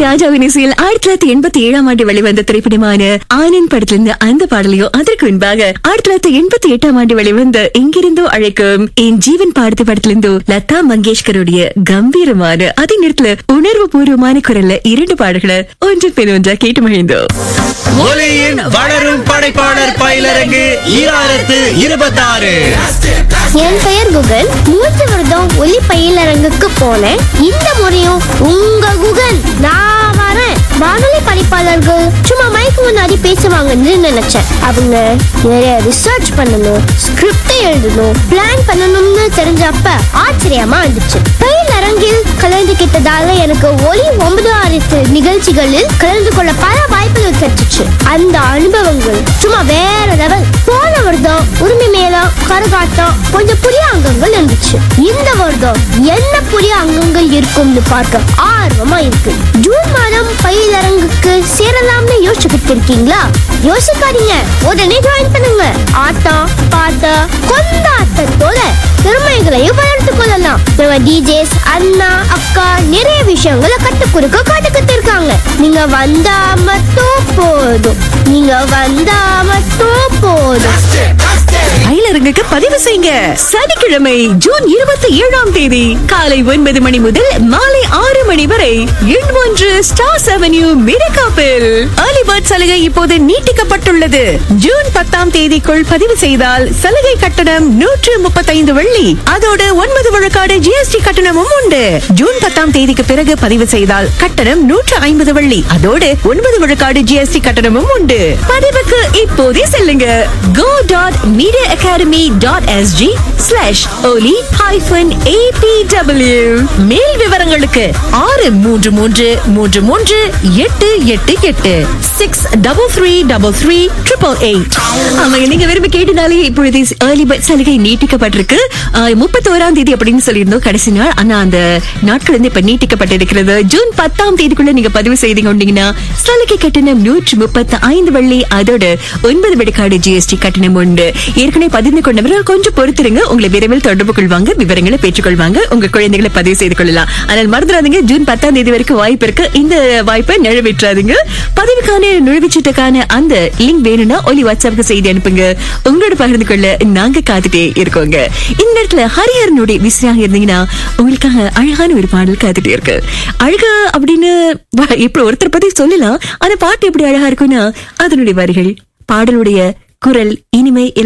ராஜாவின் இசையில் ஆயிரத்தி தொள்ளாயிரத்தி எண்பத்தி ஏழாம் ஆண்டு வெளிவந்த திரைப்படமான ஆனந்த் படத்திலிருந்து அந்த பாடலையும் அதற்கு முன்பாக ஆயிரத்தி தொள்ளாயிரத்தி எண்பத்தி எட்டாம் ஆண்டு வெளிவந்த எங்கிருந்தோ அழைக்கும் என் ஜீவன் பாடுது படத்திலிருந்தோ லதா மங்கேஷ்கருடைய கம்பீரமான அதே நேரத்துல உணர்வு பூர்வமான குரல்ல இரண்டு பாடல்களை ஒன்று பின் ஒன்றா கேட்டு மகிழ்ந்தோம் ஒலியின் வளரும் படைப்பாளர் பயிலரங்கு ஈராயிரத்து இருபத்தாறு என் பெயர் குகன் மூன்று வருடம் ஒலி பயிலரங்குக்கு போனேன் இந்த முறையும் உங்க குகன் நான் வரேன் வானொலி படிப்பாளர்கள் சும்மா மைக்கு முன்னாடி பேசுவாங்கன்னு நினைச்சேன் அவங்க நிறைய ரிசர்ச் பண்ணணும் ஸ்கிரிப்ட் எழுதணும் பிளான் பண்ணணும்னு தெரிஞ்சப்ப ஆச்சரியமா இருந்துச்சு பயிலரங்கில் கலந்துகிட்டதால எனக்கு ஒலி ஒன்பது ஆறு நிகழ்ச்சிகளில் கலந்து கொள்ள பல வாய்ப்புகள் கிடைச்சிச்சு அந்த அனுபவங்கள் சும்மா வேற லெவல் போன வருடம் உரிமை மேளம் கரகாட்டம் கொஞ்சம் புதிய அங்கங்கள் இருந்துச்சு இந்த வருடம் என்ன புதிய அங்கங்கள் இருக்கும்னு பார்க்க ஆர்வமா இருக்கு ஜூன் மாதம் பயிலரங்குக்கு சேரலாம்னு யோசிச்சுக்கிட்டு இருக்கீங்களா யோசிக்காதீங்க உடனே ஜாயின் பண்ணுங்க ஆட்டம் பாட்டு கொண்டாட்டத்தோட திறமைகளையும் வளர்த்து கொள்ளலாம் நம்ம டிஜேஸ் அண்ணா அக்கா நிறைய விஷயங்களை கற்றுக் கொடுக்க காட்டுக்கிட்டு இருக்காங்க நீங்க வந்தா மட்டும் போதும் நீங்க வந்தா மட்டும் போதும் பயிலரங்குக்கு பதிவு செய்யுங்க சனிக்கிழமை ஜூன் இருபத்தி ஏழாம் தேதி காலை ஒன்பது மணி முதல் மாலை ஆறு மணி வரை எண் ஒன்று ஸ்டார்ஸ் அவென்யூ மிரகாப்பில் ஏர்லிபர்ட் சலுகை இப்போது நீட்டிக்கப்பட்டுள்ளது ஜூன் பத்தாம் தேதிக்குள் பதிவு செய்தால் சலுகை கட்டணம் நூற்று முப்பத்தைந்து வெள்ளி அதோடு ஒன்பது விழுக்காடு ஜிஎஸ்டி கட்டணமும் உண்டு ஜூன் பத்தாம் தேதிக்கு பிறகு பதிவு செய்தால் கட்டணம் நூற்று ஐம்பது வெள்ளி அதோடு ஒன்பது விழுக்காடு ஜிஎஸ்டி கட்டணமும் உண்டு பதிவுக்கு இப்போதே செல்லுங்க go dot media academy dot SG slash Oli hyphen ABW மேல் விவரங்களுக்கு ஆறு மூன்று மூன்று மூன்று மூன்று எட்டு எட்டு எட்டு six double three double three triple eight ஆமாங்க நீங்க விரும்பி கேட்டனாலே இப்பொழுது ஏர்லி பர்த் சலுகை நீட்டிக்கப்பட்டிருக்கு ஆஹ், முப்பத்தோராம் தேதி அப்படின்னு சொல்லியிருந்தோம் கடைசி நாள் ஆனா அந்த நாட்கள் வந்து இப்ப நீட்டிக்கப்பட்டிருக்கிறது ஜூன் பத்தாம் தேதிக்குள்ள நீங்க பதிவு செய்தீங்கன்னா சலுகை கட்டணம் நூற்று முப்பத்தி ஐந்து வெள்ளி அதோடு ஒன்பது விழுக்காடு ஜிஎஸ்டி கட்டணம் உண்டு ஏற்கனவே பதிந்து கொண்டவர்கள் கொஞ்சம் பொறுத்திருங்க உங்களை விரைவில் தொடர்பு கொள்வாங்க விவரங்களை பெற்றுக்கொள்வாங்க உங்க குழந்தைகளை பதிவு செய்து கொள்ளலாம் ஆனால் மறந்துடாதீங்க ஜூன் பத்தாம் தேதி வரைக்கும் வாய்ப்பு இருக்கு இந்த வாய்ப்பை நிறைவேற்றாதீங்க பதிவுக்கான நுழைவுச்சீட்டுக்கான அந்த லிங்க் வேணும்னா ஒலி வாட்ஸ்அப்புக்கு செய்தி அனுப்புங்க உங்களோட பகிர்ந்து கொள்ள நாங்க காத்துட்டே இருக்கோங்க இந்த இடத்துல ஹரிஹரனுடைய விசியாக இருந்தீங்கன்னா உங்களுக்காக அழகான ஒரு பாடல் காத்துட்டே இருக்கு அழகா அப்படின்னு வ- இப்படி ஒருத்தர் பத்தி சொல்லலாம் ஆனா பாட்டு எப்படி அழகா இருக்கும்னா அதனுடைய வரிகள் பாடலுடைய குரல் இனிமை